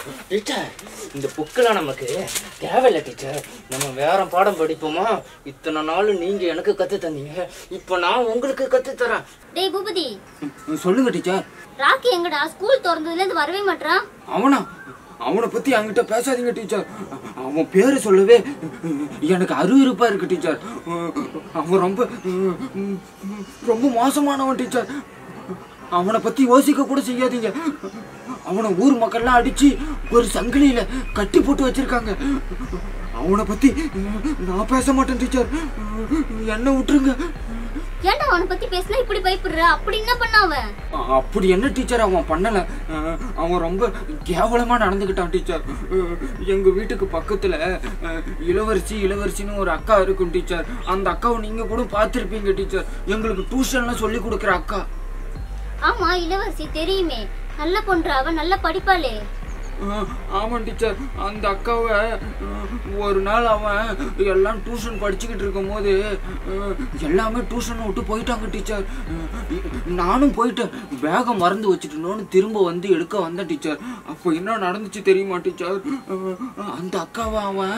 teacher இந்த புக்கெல்லாம் நமக்கு தேவையில்லை டீச்சர் நம்ம வேற பாடம் படிப்போமா இத்தனை நாள் நீங்க எனக்கு கத்து தந்தீங்க இப்போ நான் உங்களுக்கு கத்து தரேன் டேய் பூபதி சொல்லுங்க டீச்சர் ராக்கி எங்கடா ஸ்கூல் திறந்ததுல இருந்து வரவே மாட்றான் அவனா அவனை பத்தி என்கிட்ட பேசாதீங்க டீச்சர் அவன் பேரு சொல்லவே எனக்கு அருவருப்பா இருக்கு டீச்சர் அவன் ரொம்ப ரொம்ப மோசமானவன் டீச்சர் அவனை பத்தி யோசிக்க கூட செய்யாதீங்க அவனை ஊர் மக்கள்லாம் அடிச்சு ஒரு சங்கிலியில கட்டி போட்டு வச்சிருக்காங்க அவனை பத்தி நான் பேச மாட்டேன் டீச்சர் என்ன விட்டுருங்க ஏன்டா அவனை பத்தி பேசினா இப்படி பயப்படுற அப்படி என்ன பண்ண அவன் அப்படி என்ன டீச்சர் அவன் பண்ணல அஹ் அவன் ரொம்ப கேவலமா நடந்துக்கிட்டான் டீச்சர் அஹ் எங்க வீட்டுக்கு பக்கத்துல அஹ், இளவரசி இளவரசின்னு ஒரு அக்கா இருக்கும் டீச்சர் அந்த அக்காவை நீங்க கூட பார்த்திருப்பீங்க டீச்சர் எங்களுக்கு டியூஷன்லாம் சொல்லி கொடுக்குற அக்கா ஆமா இளவரசி தெரியுமே நல்ல பொண்ணு அவ நல்லா படிப்பாளே அஹ், ஆமாம் டீச்சர் அந்த அக்காவை அஹ், ஒரு நாள் அவன் எல்லாம் டியூஷன் படிச்சுக்கிட்டு இருக்கும்போது அஹ், எல்லாமே டியூஷன் விட்டு போயிட்டாங்க டீச்சர் அஹ், நானும் போயிட்டேன் பேகை மறந்து வச்சுட்டோன்னு திரும்ப வந்து எடுக்க வந்தேன் டீச்சர் அப்போ என்ன நடந்துச்சு தெரியுமா டீச்சர் அஹ், அந்த அக்காவை அவன்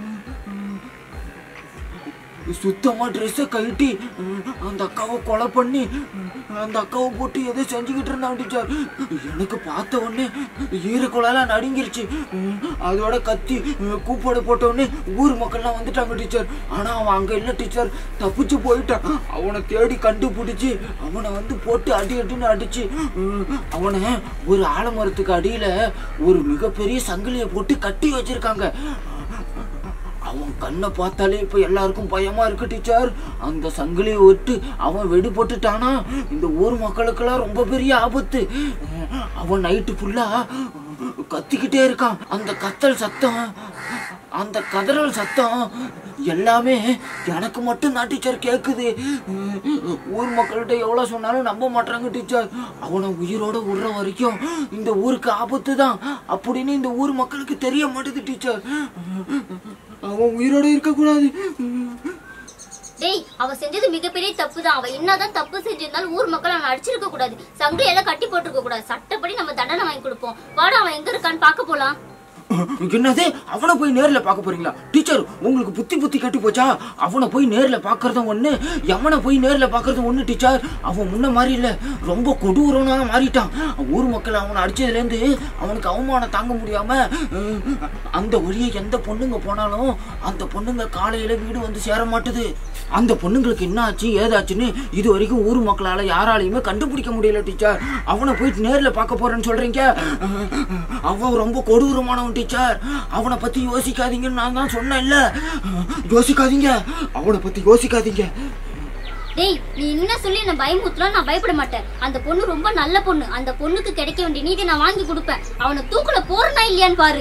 சுத்தமா ட்ரெஸ்ஸை கழட்டி அஹ், அந்த அக்காவை கொலை பண்ணி அஹ், அந்த அக்காவை போட்டு ஏதோ செஞ்சுக்கிட்டு இருந்தான் டீச்சர் எனக்கு பார்த்த உடனே ஈரக்குழலாம் நடுங்கிருச்சு அஹ், அதோட கத்தி அஹ், கூப்பாடு போட்ட உடனே ஊர் மக்கள்லாம் வந்துட்டாங்க டீச்சர் ஆனா அவன் அங்க இல்ல டீச்சர் தப்பிச்சு போயிட்டான் அவனை தேடி கண்டுபிடிச்சு அவனை வந்து போட்டு அடி அடின்னு அடிச்சு அஹ், அவனை ஒரு ஆலமரத்துக்கு அடியில ஒரு மிகப்பெரிய சங்கிலியை போட்டு கட்டி வச்சிருக்காங்க அவன் கண்ணை பார்த்தாலே இப்ப எல்லாருக்கும் பயமா இருக்கு டீச்சர் அந்த சங்கிலியை விட்டு அவன் வெடி போட்டுட்டானா இந்த ஊர் மக்களுக்கெல்லாம் ரொம்ப பெரிய ஆபத்து அவன் நைட்டு ஃபுல்லா கத்திக்கிட்டே இருக்கான் அந்த கத்தல் சத்தம் அந்த கதறல் சத்தம் எல்லாமே எனக்கு மட்டும் தான் டீச்சர் கேட்குது ஊர் மக்கள்கிட்ட எவ்வளோ சொன்னாலும் நம்ப மாட்டாங்க டீச்சர் அவனை உயிரோட விடுற வரைக்கும் இந்த ஊருக்கு ஆபத்து தான் அப்படின்னு இந்த ஊர் மக்களுக்கு தெரிய மாட்டேது டீச்சர் அவன் உயிரோட இருக்கக்கூடாது டேய் அவ செஞ்சது மிகப்பெரிய தப்பு தான் அவ என்னதான் தப்பு செஞ்சிருந்தாலும் ஊர் மக்கள் அவனை அடிச்சிருக்க கூடாது சங்கிலி எல்லாம் கட்டி போட்டிருக்க கூடாது சட்டப்படி நம்ம தண்டனை வாங்கி கொடுப்போம் வாடா அவன் எங்க இருக்கான்னு பார்க்க போலாம் என்னது அவனை போய் நேர்ல பார்க்க போறீங்களா டீச்சர் உங்களுக்கு புத்தி புத்தி கட்டி போச்சா அவனை போய் நேர்ல பார்க்கறதும் ஒண்ணு எவனை போய் நேர்ல பார்க்கறதும் ஒண்ணு டீச்சர் அவன் முன்ன மாதிரி இல்ல ரொம்ப கொடூரனா மாறிட்டான் ஊர் மக்கள் அவனை அடிச்சதுல இருந்து அவனுக்கு அவமானம் தாங்க முடியாம அஹ், அந்த வழியே எந்த பொண்ணுங்க போனாலும் அந்த பொண்ணுங்க காலையில வீடு வந்து சேர மாட்டுது அந்த பொண்ணுங்களுக்கு என்ன ஆச்சு ஏதாச்சுன்னு இது வரைக்கும் ஊர் மக்களால யாராலையுமே கண்டுபிடிக்க முடியல டீச்சர் அவனை போயிட்டு நேர்ல பார்க்க போறேன்னு சொல்றீங்க அஹ், அவன் ரொம்ப கொடூரமானவன் டீச்சர் அவனை பத்தி யோசிக்காதீங்கன்னு நான் தான் சொன்னேன்ல அஹ், யோசிக்காதீங்க அவனை பத்தி யோசிக்காதீங்க டேய் நீ என்ன சொல்லி என்ன பயமுத்துறா நான் பயப்பட மாட்டேன் அந்த பொண்ணு ரொம்ப நல்ல பொண்ணு அந்த பொண்ணுக்கு கிடைக்க வேண்டிய நீதி நான் வாங்கி கொடுப்பேன் அவனை தூக்குல போறனா இல்லையான்னு பாரு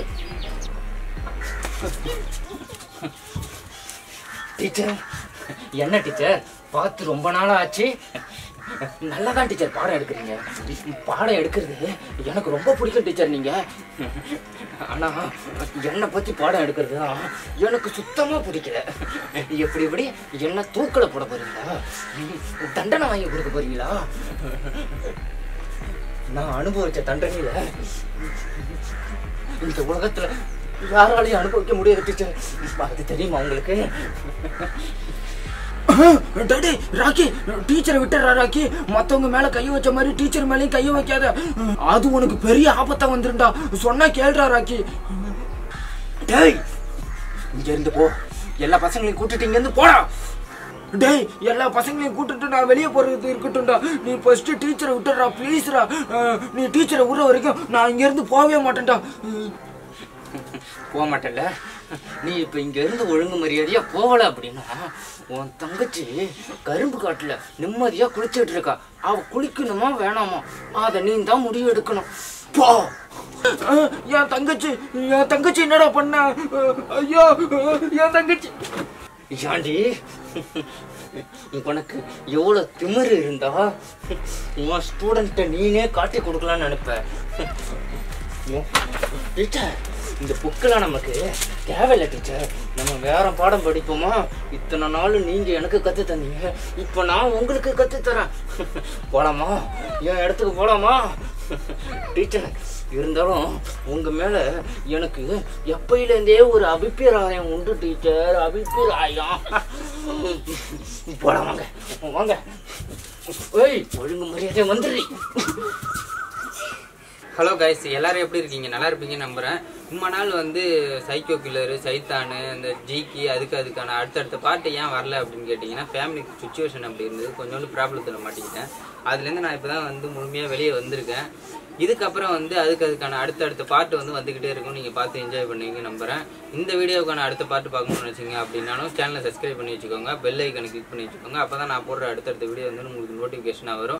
டீச்சர் என்ன டீச்சர் பார்த்து ரொம்ப நாள் ஆச்சு நல்லா தான் டீச்சர் பாடம் எடுக்கிறீங்க பாடம் எடுக்கிறது எனக்கு ரொம்ப பிடிக்கும் டீச்சர் நீங்க ஆனா என்னை பத்தி பாடம் எடுக்கிறது தான் எனக்கு சுத்தமா பிடிக்கல எப்படி எப்படி என்ன தூக்கல போட போறீங்களா தண்டனை வாங்கி கொடுக்க போறீங்களா நான் அனுபவிச்ச தண்டனையில இந்த உலகத்துல யாராலையும் அனுபவிக்க முடியாது டீச்சர் அது தெரியுமா உங்களுக்கு டாடி ராக்கி டீச்சரை விட்டுறா ராக்கி மத்தவங்க மேல கை வச்ச மாதிரி டீச்சர் மேலயும் கைய வைக்காத அது உனக்கு பெரிய ஆபத்தா வந்துருண்டா சொன்னா கேள்றா ராக்கி டேய் இங்க இருந்து போ எல்லா பசங்களையும் கூட்டிட்டு இங்க இருந்து போடா டேய் எல்லா பசங்களையும் கூட்டிட்டு நான் வெளியே போறது இருக்கட்டும்டா நீ ஃபர்ஸ்ட் டீச்சரை விட்டுறா ப்ளீஸ்ரா நீ டீச்சரை விடுற வரைக்கும் நான் இங்க இருந்து போகவே மாட்டேன்டா போக மாட்டேல்ல நீ இப்ப இங்க இருந்து ஒழுங்கு மரியாதையா போகல அப்படின்னா உன் தங்கச்சி கரும்பு காட்டுல நிம்மதியா குளிச்சுட்டு இருக்கா அவ குளிக்கணுமா வேணாமா அத நீ தான் முடிவு எடுக்கணும் போ அஹ், என் தங்கச்சி என் தங்கச்சி என்னடா பண்ண அஹ், ஐயோ அஹ், என் தங்கச்சி ஏண்டி உனக்கு எவ்வளவு திமிரு இருந்தா உன் ஸ்டூடெண்ட்டை நீனே காட்டி கொடுக்கலாம்னு நினைப்ப டீச்சர் இந்த புக்கெல்லாம் நமக்கு தேவையில்லை டீச்சர் நம்ம வேற பாடம் படிப்போமா இத்தனை நாள் நீங்க எனக்கு கத்து தந்தீங்க இப்போ நான் உங்களுக்கு கத்து தரேன் போலாமா என் இடத்துக்கு போலாமா டீச்சர் இருந்தாலும் உங்க மேல எனக்கு எப்பயிலேருந்தே ஒரு அபிப்பிராயம் உண்டு டீச்சர் அபிப்பிராயம் போட வாங்க வாங்க ஏய் ஒழுங்கு மரியாதை வந்துடுறீ ஹலோ கைஸ் எல்லாரும் எப்படி இருக்கீங்க நல்லா இருப்பீங்க நம்புறேன் ரொம்ப நாள் வந்து சைக்கோ கில்லரு சைத்தானு இந்த ஜிகி அதுக்கு அதுக்கான அடுத்தடுத்த பாட்டு ஏன் வரல அப்படின்னு கேட்டிங்கன்னா ஃபேமிலி சுச்சுவேஷன் அப்படி இருந்தது கொஞ்சோண்டு ப்ராப்ளத்தில் மாட்டிக்கிட்டேன் அதுலேருந்து நான் இப்போ தான் வந்து முழுமையாக வெளியே வந்திருக்கேன் இதுக்கப்புறம் வந்து அதுக்கு அதுக்கான அடுத்தடுத்த பாட்டு வந்து வந்துக்கிட்டே இருக்கும் நீங்கள் பார்த்து என்ஜாய் பண்ணுவீங்க நம்புறேன் இந்த வீடியோக்கான அடுத்த பாட்டு பார்க்கணும்னு நினச்சிங்க அப்படின்னாலும் சேனலை சப்ஸ்கிரைப் பண்ணி வச்சுக்கோங்க பெல் ஐக்கனை கிளிக் பண்ணி வச்சுக்கோங்க அப்போ தான் நான் போடுற அடுத்தடுத்த வீடியோ வந்து உங்களுக்கு நோட்டிஃபிகேஷனாக வரும்